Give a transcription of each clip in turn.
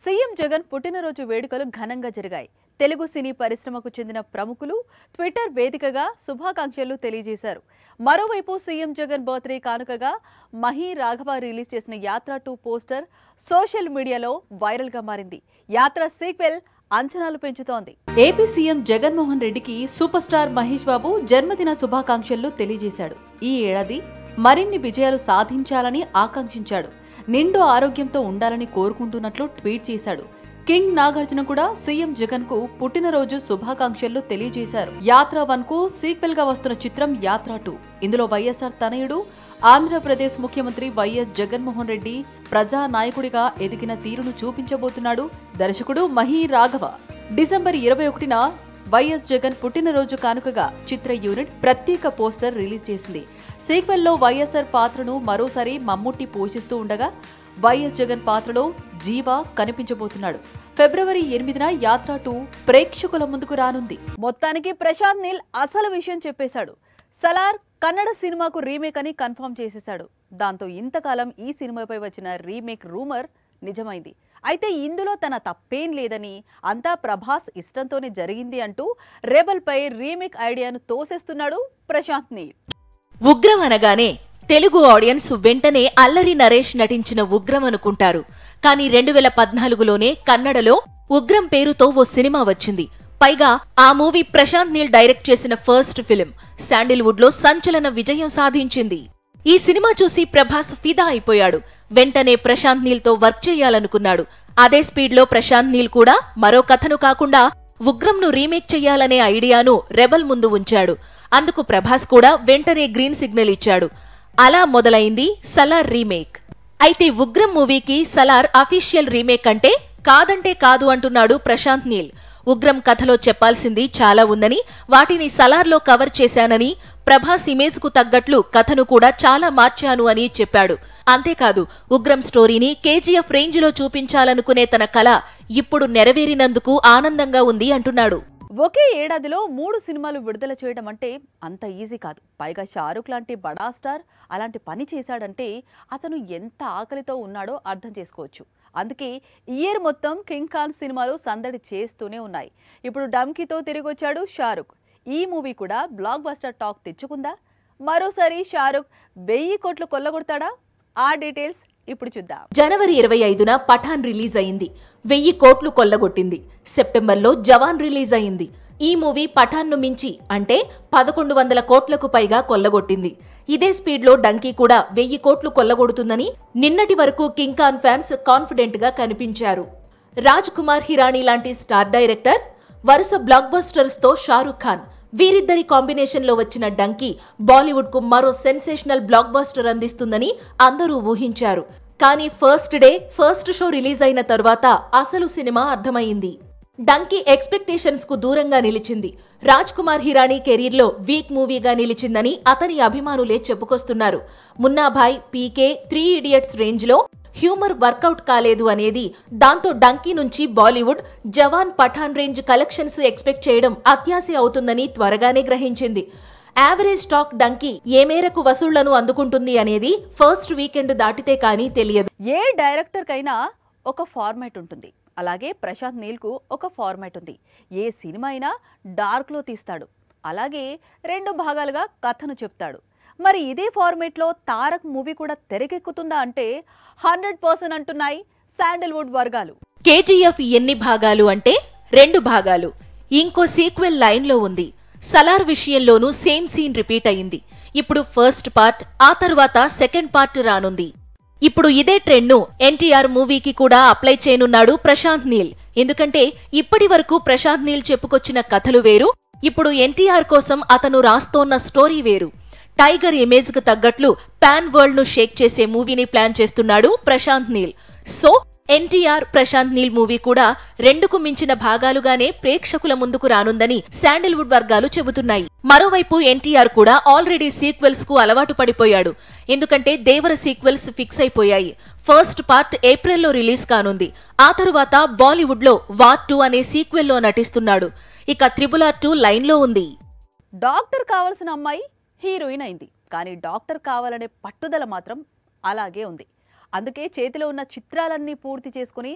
CM Jagan పుట్టినరోజు వేడుకలు ఘనంగా జరిగాయి తెలుగు సినీ పరిశ్రమకు చెందిన ప్రముఖులు ట్విట్టర్ వేదికగా శుభాకాంక్షలు తెలియజేశారు మరోవైపు సీఎం జగన్ బర్త్డే కానుకగా మహి రాఘవ రిలీజ్ చేసిన యాత్ర టూ పోస్టర్ సోషల్ మీడియాలో వైరల్గా మారింది యాత్ర సీక్వెల్ అంచనాలు పెంచుతోంది ఏపీ సీఎం జగన్మోహన్ రెడ్డికి సూపర్ స్టార్ మహేష్ బాబు జన్మదిన శుభాకాంక్షలు తెలియజేశాడు ఈ ఏడాది మరిన్ని విజయాలు సాధించాలని ఆకాంక్షించాడు నిండు ఆరోగ్యంతో ఉండాలని కోరుకుంటున్నట్లు ట్వీట్ చేశాడు కింగ్ నాగార్జున కూడా సీఎం జగన్ కు పుట్టినరోజు శుభాకాంక్షలు తెలియజేశారు యాత్ర వన్ కు సీక్వెల్ గా వస్తున్న చిత్రం యాత్ర టూ ఇందులో వైఎస్ఆర్ తనయుడు ఆంధ్రప్రదేశ్ ముఖ్యమంత్రి వైఎస్ జగన్మోహన్ రెడ్డి ప్రజా నాయకుడిగా ఎదిగిన తీరును చూపించబోతున్నాడు దర్శకుడు మహి రాఘవ డిసెంబర్ ఇరవై ఒకటిన వైఎస్ జగన్ పుట్టినరోజు కానుకగా చిత్ర యూనిట్ ప్రత్యేక పోస్టర్ రిలీజ్ చేసింది సీక్వెల్లో వైఎస్ఆర్ పాత్రను మరోసారి మమ్ముట్టి పోషిస్తూ ఉండగా వైఎస్ జగన్ పాత్రలో జీవా కనిపించబోతున్నాడు ఫిబ్రవరి ఎనిమిదిన యాత్ర టూ ప్రేక్షకుల ముందుకు రానుంది మొత్తానికి ప్రశాంత్ నీల్ అసలు విషయం చెప్పేశాడు సలార్ కన్నడ సినిమాకు రీమేక్ అని కన్ఫర్మ్ చేసేశాడు దాంతో ఇంతకాలం ఈ సినిమాపై వచ్చిన రీమేక్ రూమర్ నిజమైంది అయితే ఇందులో తన తప్పేం లేదని అంతా ప్రభాస్ ఇష్టంతోనే జరిగింది అంటూ రెబల్పై రీమేక్ ఐడియాను తోసేస్తున్నాడు ప్రశాంత్ నీల్ ఉగ్రం అనగానే తెలుగు ఆడియన్స్ వెంటనే అల్లరి నరేష్ నటించిన ఉగ్రం అనుకుంటారు కానీ రెండు వేల పద్నాలుగులోనే కన్నడలో ఉగ్రం పేరుతో ఓ సినిమా వచ్చింది పైగా ఆ మూవీ ప్రశాంత్ నీల్ డైరెక్ట్ చేసిన ఫస్ట్ ఫిలిం శాండిల్వుడ్ లో సంచలన విజయం సాధించింది ఈ సినిమా చూసి ప్రభాస్ ఫిదా అయిపోయాడు వెంటనే ప్రశాంత్ నీల్ తో వర్క్ చేయాలనుకున్నాడు అదే స్పీడ్ లో ప్రశాంత్ నీల్ కూడా మరో కథను కాకుండా ఉగ్రంను రీమేక్ చెయ్యాలనే ఐడియాను రెబల్ ముందు ఉంచాడు అందుకు ప్రభాస్ కూడా వెంటనే గ్రీన్ సిగ్నల్ ఇచ్చాడు అలా మొదలైంది సలార్ రీమేక్ అయితే ఉగ్రం మూవీకి సలార్ అఫీషియల్ రీమేక్ అంటే కాదంటే కాదు అంటున్నాడు ప్రశాంత్ నీల్ ఉగ్రం కథలో చెప్పాల్సింది చాలా ఉందని వాటిని సలార్లో కవర్ చేశానని ప్రభాస్ ఇమేజ్ కు తగ్గట్లు కథను కూడా చాలా మార్చాను అని చెప్పాడు అంతేకాదు ఉగ్రం స్టోరీని కేజీఎఫ్ రేంజ్ లో చూపించాలనుకునే తన కళ ఇప్పుడు నెరవేరినందుకు ఆనందంగా ఉంది అంటున్నాడు ఒకే ఏడాదిలో మూడు సినిమాలు విడుదల చేయడం అంటే అంత ఈజీ కాదు పైగా షారుఖ్ లాంటి బడా స్టార్ అలాంటి పని చేశాడంటే అతను ఎంత ఆకలితో ఉన్నాడో అర్థం చేసుకోవచ్చు అందుకే ఇయర్ మొత్తం కింగ్ ఖాన్ సినిమాలు సందడి చేస్తూనే ఉన్నాయి ఇప్పుడు డమ్కీతో తిరిగొచ్చాడు షారుఖ్ ఈ మూవీ కూడా బ్లాక్ బస్టర్ టాక్ తెచ్చుకుందా మరోసారి షారుఖ్ వెయ్యి కోట్లు కొల్లగొడతాడా ఆ డీటెయిల్స్ ఇప్పుడు చూద్దాం జనవరి ఇరవై ఐదున పఠాన్ రిలీజ్ అయింది వెయ్యి కోట్లు కొల్లగొట్టింది సెప్టెంబర్లో జవాన్ రిలీజ్ అయింది ఈ మూవీ పఠాన్ను మించి అంటే పదకొండు వందల కోట్లకు పైగా కొల్లగొట్టింది ఇదే స్పీడ్లో డంకీ కూడా వెయ్యి కోట్లు కొల్లగొడుతుందని నిన్నటి వరకు కింగ్ ఖాన్ ఫ్యాన్స్ కాన్ఫిడెంట్ గా కనిపించారు రాజ్ కుమార్ హిరానీ లాంటి స్టార్ డైరెక్టర్ వరుస బ్లాక్ బస్టర్స్ తో షారుఖ్ ఖాన్ వీరిద్దరి కాంబినేషన్ లో వచ్చిన డంకీ బాలీవుడ్ కు మరో సెన్సేషనల్ బ్లాక్ బస్టర్ అందిస్తుందని అందరూ ఊహించారు కానీ first day first show release అయిన తర్వాత అసలు సినిమా అర్థమైంది డంకీ ఎక్స్పెక్టేషన్స్ కు దూరంగా నిలిచింది రాజ్ కుమార్ హిరానీ కెరీర్ లో వీక్ మూవీగా నిలిచిందని అతని అభిమానులే చెప్పుకొస్తున్నారు Munnabhai PK three idiots range లో హ్యూమర్ వర్కౌట్ కాలేదు అనేది దాంతో డంకీ నుంచి Bollywood Jawan Pathaan range collections expect చేయడం అత్యాశ అవుతుందని త్వరగానే గ్రహించింది యావరేజ్ స్టాక్ డంకీ ఏ మేరకు వసూళ్లను అందుకుంటుంది అనేది ఫస్ట్ వీకెండ్ దాటితే కానీ తెలియదు ఏ డైరెక్టర్కైనా ఒక ఫార్మాట్ ఉంటుంది అలాగే ప్రశాంత్ నీల్కు ఒక ఫార్మాట్ ఉంది ఏ సినిమా అయినా డార్క్లో తీస్తాడు అలాగే రెండు భాగాలుగా కథను చెప్తాడు మరి ఇదే ఫార్మేట్లో తారక్ మూవీ కూడా తెరకెక్కుతుందా అంటే హండ్రెడ్ పర్సెంట్ అంటున్నాయి శాండల్వుడ్ వర్గాలు కేజీఎఫ్ ఎన్ని భాగాలు అంటే రెండు భాగాలు ఇంకో సీక్వెల్ లైన్లో ఉంది సలార్ విషయంలోనూ సేమ్ సీన్ రిపీట్ అయింది ఇప్పుడు ఫస్ట్ పార్ట్ ఆ తరువాత సెకండ్ పార్ట్ రానుంది ఇప్పుడు ఇదే ట్రెండ్ ను ఎన్టీఆర్ మూవీకి కూడా అప్లై చేయనున్నాడు ప్రశాంత్ నీల్ ఎందుకంటే ఇప్పటి వరకు ప్రశాంత్ నీల్ చెప్పుకొచ్చిన కథలు వేరు ఇప్పుడు ఎన్టీఆర్ కోసం అతను రాస్తోన్న స్టోరీ వేరు టైగర్ ఇమేజ్ కు తగ్గట్లు పాన్ వరల్డ్ ను షేక్ చేసే మూవీని ప్లాన్ చేస్తున్నాడు ప్రశాంత్ నీల్ సో ఎన్టీఆర్ ప్రశాంత్ నీల్ మూవీ కూడా రెండుకు మించిన భాగాలుగానే ప్రేక్షకుల ముందుకు రానుందని శాండిల్వుడ్ వర్గాలు చెబుతున్నాయి మరోవైపు ఎన్టీఆర్ కూడా ఆల్రెడీ సీక్వెల్స్ కు అలవాటు పడిపోయాడు ఎందుకంటే దేవర సీక్వెల్స్ ఫిక్స్ అయిపోయాయి ఫస్ట్ పార్ట్ ఏప్రిల్లో రిలీజ్ కానుంది ఆ తరువాత బాలీవుడ్ లో వార్ టూ అనే సీక్వెల్లో నటిస్తున్నాడు ఇక త్రిబుల్ ఆర్ టూ లైన్లో ఉంది డాక్టర్ కావాల్సిన అమ్మాయి హీరోయిన్ అయింది కానీ డాక్టర్ కావాలనే పట్టుదల మాత్రం అలాగే ఉంది అందుకే చేతిలో ఉన్న చిత్రాలన్నీ పూర్తి చేసుకుని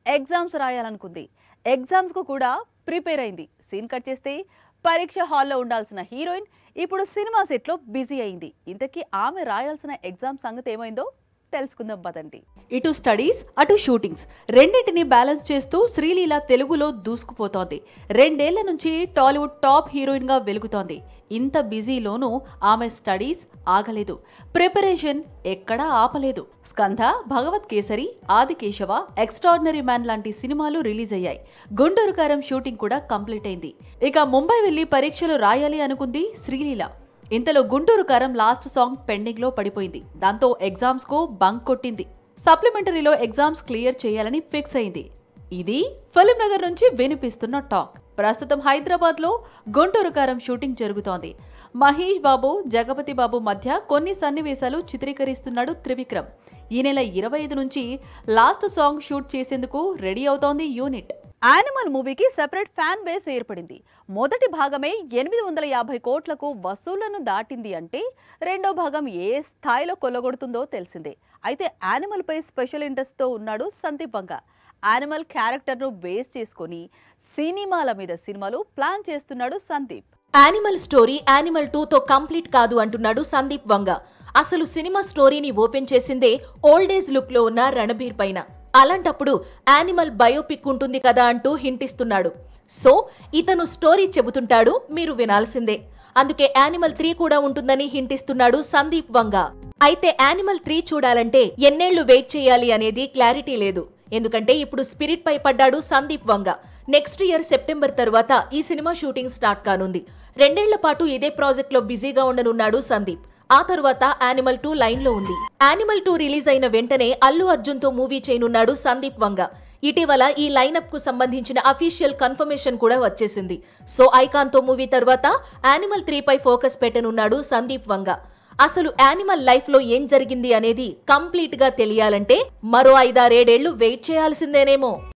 ఎగ్జామ్స్ రాయాలనుకుంది ఎగ్జామ్స్కు కూడా ప్రిపేర్ అయింది సీన్ కట్ చేస్తే పరీక్ష హాల్లో ఉండాల్సిన హీరోయిన్ ఇప్పుడు సినిమా సెట్లో బిజీ అయింది ఇంతకీ ఆమె రాయాల్సిన ఎగ్జామ్ సంగతి ఏమైందో తెలుసుకుందాం పదండి ఇటు స్టడీస్ అటు షూటింగ్స్ రెండింటిని బ్యాలెన్స్ చేస్తూ శ్రీలీల తెలుగులో దూసుకుపోతోంది రెండేళ్ల నుంచి టాలీవుడ్ టాప్ హీరోయిన్ గా వెలుగుతోంది ఇంత బిజీలోనూ ఆమె స్టడీస్ ఆగలేదు ప్రిపరేషన్ ఎక్కడా ఆపలేదు స్కంధ భగవత్ కేసరి ఆదికేశవ ఎక్స్ట్రాడినరీ మ్యాన్ లాంటి సినిమాలు రిలీజ్ అయ్యాయి గుంటూరు కారం షూటింగ్ కూడా కంప్లీట్ అయింది ఇక ముంబై వెళ్లి పరీక్షలు రాయాలి అనుకుంది శ్రీలీల ఇంతలో గుంటూరు కారం లాస్ట్ సాంగ్ పెండింగ్ లో పడిపోయింది దాంతో ఎగ్జామ్స్ కు బంక్ కొట్టింది సప్లిమెంటరీలో ఎగ్జామ్స్ క్లియర్ చేయాలని ఫిక్స్ అయింది ఇది ఫిలిం నగర్ నుంచి వినిపిస్తున్న టాక్ ప్రస్తుతం హైదరాబాద్ లో గుంటూరు కారం షూటింగ్ జరుగుతోంది మహేష్ బాబు జగపతి బాబు మధ్య కొన్ని సన్నివేశాలు చిత్రీకరిస్తున్నాడు త్రివిక్రమ్ ఈ నెల ఇరవై ఐదు నుంచి లాస్ట్ సాంగ్ షూట్ చేసేందుకు రెడీ అవుతోంది యూనిట్ యానిమల్ మూవీకి సెపరేట్ ఫ్యాన్ బేస్ ఏర్పడింది మొదటి భాగమే ఎనిమిది వందల యాభై కోట్లకు వసూళ్లను దాటింది అంటే రెండో భాగం ఏ స్థాయిలో కొల్లగొడుతుందో తెలిసిందే అయితే యానిమల్ పై స్పెషల్ ఇంట్రెస్ట్తో ఉన్నాడు సందీప్ వంగ యానిమల్ క్యారెక్టర్ను బేస్ చేసుకొని సినిమాల మీద సినిమాలు ప్లాన్ చేస్తున్నాడు సందీప్ యానిమల్ స్టోరీ యానిమల్ టూతో కంప్లీట్ కాదు అంటున్నాడు సందీప్ వంగ అసలు సినిమా స్టోరీని ఓపెన్ చేసిందే ఓల్డ్ ఏజ్ లుక్ లో ఉన్న రణబీర్ పైన అలాంటప్పుడు యానిమల్ బయోపిక్ ఉంటుంది కదా అంటూ హింటిస్తున్నాడు సో ఇతను స్టోరీ చెబుతుంటాడు మీరు వినాల్సిందే అందుకే యానిమల్ త్రీ కూడా ఉంటుందని హింటిస్తున్నాడు సందీప్ వంగ అయితే యానిమల్ త్రీ చూడాలంటే ఎన్నేళ్లు వెయిట్ చేయాలి అనేది క్లారిటీ లేదు ఎందుకంటే ఇప్పుడు స్పిరిట్ పై పడ్డాడు Sandeep Vanga next year September తర్వాత ఈ సినిమా షూటింగ్ స్టార్ట్ కానుంది రెండేళ్ల పాటు ఇదే ప్రాజెక్ట్ లో బిజీగా ఉండనున్నాడు సందీప్ ఆ తర్వాత యానిమల్ టూ లైన్ లో ఉంది యానిమల్ టూ రిలీజ్ అయిన వెంటనే అల్లు అర్జున్ తో మూవీ చేయనున్నాడు సందీప్ వంగ ఇటీవల ఈ లైనప్ కు సంబంధించిన అఫీషియల్ కన్ఫర్మేషన్ కూడా వచ్చేసింది సో ఐకాన్ తో మూవీ తర్వాత యానిమల్ త్రీ పై ఫోకస్ పెట్టనున్నాడు సందీప్ వంగ అసలు యానిమల్ లైఫ్ లో ఏం జరిగింది అనేది కంప్లీట్ గా తెలియాలంటే మరో ఐదారేడేళ్లు వెయిట్ చేయాల్సిందేనేమో